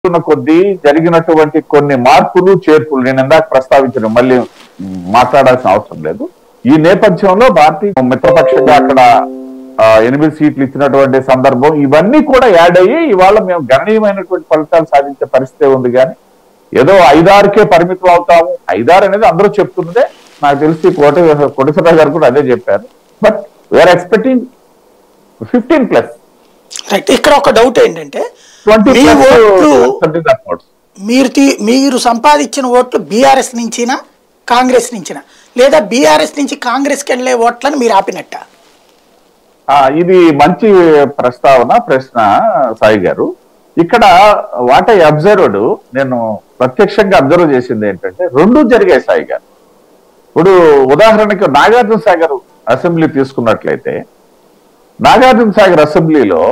ఉన్న కొద్దీ జరిగినటువంటి కొన్ని మార్పులు చేర్పులు నేను ఇందాక ప్రస్తావించిన మళ్ళీ మాట్లాడాల్సిన అవసరం లేదు ఈ నేపథ్యంలో భారతీయ మిత్రపక్షంగా అక్కడ ఆ, ఎనిమిది సీట్లు ఇచ్చినటువంటి సందర్భం ఇవన్నీ కూడా యాడ్ అయ్యి ఇవాళ మేము గణనీయమైనటువంటి ఫలితాలు సాధించే పరిస్థితి ఉంది కానీ ఏదో ఐదారుకే పరిమితం అవుతాము ఐదారు అనేది అందరూ చెప్తున్నదే నాకు తెలిసి కోట కోటేశ్వరరావు గారు కూడా అదే చెప్పారు but we're expecting fifteen plus right ఇక్కడ ఒక డౌట్ ఏంటంటే ట్వంటీ మీ ఓట్లు ప్లస్ మీరు తీ- మీరు సంపాదించిన ఓట్లు బీఆర్ఎస్ నుంచినా కాంగ్రెస్ నుంచినా లేదా బీఆర్ఎస్ నుంచి కాంగ్రెస్కి వెళ్ళే ఓట్లను మీరు ఆపినట్ట ఆ, ఇది మంచి ప్రస్తావన ప్రశ్న సాయి గారు ఇక్కడ వాట్ ఐ అబ్జర్వ్డ్ నేను ప్రత్యక్షంగా అబ్జర్వ్ చేసింది ఏంటంటే రెండు జరిగాయి సాయి గారు ఇప్పుడు ఉదాహరణకి నాగార్జున సాగర్ అసెంబ్లీ తీసుకున్నట్లయితే నాగార్జున సాగర్ అసెంబ్లీలో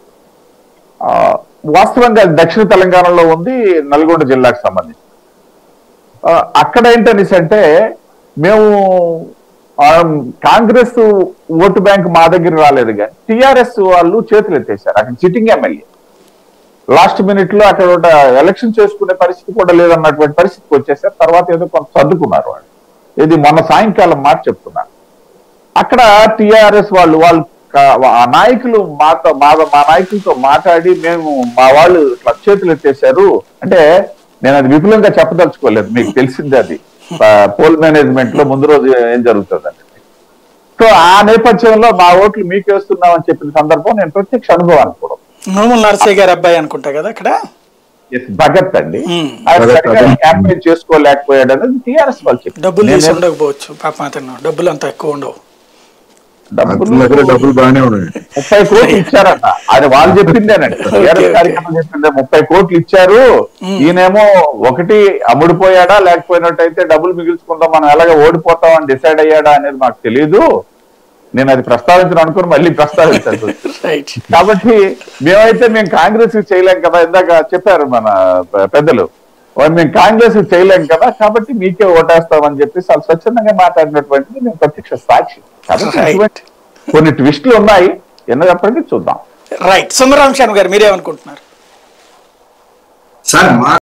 ఆ, వాస్తవంగా అది దక్షిణ తెలంగాణలో ఉంది నల్గొండ జిల్లాకు సంబంధించి ఆ, అక్కడ ఏంటనేసి అంటే మేము ఆ, కాంగ్రెస్ ఓటు బ్యాంక్ మా దగ్గర రాలేదు కానీ టిఆర్ఎస్ వాళ్ళు చేతులు ఎత్తేసారు అక్కడ సిట్టింగ్ ఎమ్మెల్యే లాస్ట్ మినిట్ లో అక్కడ ఒక ఎలక్షన్ చేసుకునే పరిస్థితి కూడా లేదన్నటువంటి పరిస్థితికి వచ్చేసారు తర్వాత ఏదో కొంత సర్దుకున్నారు వాళ్ళు ఇది మొన్న సాయంకాలం మాట చెప్తున్నారు అక్కడ టిఆర్ఎస్ వాళ్ళు వాళ్ళు కా- ఆ నాయకులు మాతో మా మా నాయకులతో మాట్లాడి మేము మా వాళ్ళు ఇట్లా చేతులు ఎత్తేసారు అంటే నేను అది విపులంగా చెప్పదలుచుకోలేదు మీకు తెలిసిందే అది పోల్ మేనేజ్మెంట్ లో ముందు రోజు ఏం జరుగుతుంది సో ఆ నేపథ్యంలో మా ఓట్లు మీకు వేస్తున్నామని చెప్పిన సందర్భం నేను ప్రత్యక్ష అనుభవాన్ని కూడా నోముల నరసయ్య గారి అబ్బాయి అనుకుంటా కదా అక్కడ ఎస్ భగత్ అండి Hmm. ఆయన భగత్ సరిగ్గా అదే. క్యాంపెయిన్ చేసుకోలేకపోయాడు అనేది టిఆర్ఎస్ వాళ్ళు చెప్పారు. డబ్బులు తీసి నేనే- ఉండకపోవచ్చు పాప అతను డబ్బులు అంత ఎక్కువ ఉండవు డబ్బులు దగ్గర డబ్బులు బాగానే ఉన్నాయి ముప్పై కోట్లు ఇచ్చారట అది వాళ్ళు చెప్పిందేనండి Okay, టీఆర్ఎస్ okay. కార్యక్రమం చెప్పిందే ముప్పై కోట్లు ఇచ్చారు ఈయనేమో ఒకటి అమ్ముడుపోయాడా లేకపోయినట్టయితే డబ్బులు మిగిల్చుకుందాం మనం ఎలాగ ఓడిపోతాం అని డిసైడ్ అయ్యాడా అనేది మాకు తెలియదు నేను అది ప్రస్తావించను అనుకుని మళ్ళీ ప్రస్తావించాను రైట్ కాబట్టి మేమైతే మేము కాంగ్రెస్ చేయలేం కదా ఇందాక చెప్పారు మన పె- పెద్దలు వాళ్ళు మేము కాంగ్రెస్ చేయలేం కదా కాబట్టి మీకే ఓటేస్తామని చెప్పి చాలా స్వచ్ఛందంగా మాట్లాడినటువంటిది మేము ప్రత్యక్ష సాక్షి కాబట్టి Right. ఇటువంటి కొన్ని ట్విస్టులు ఉన్నాయి ఎన్నప్పటికీ చూద్దాం రైట్ సుందరరామ శర్మ గారు మీరేమనుకుంటున్నారు సార్ మా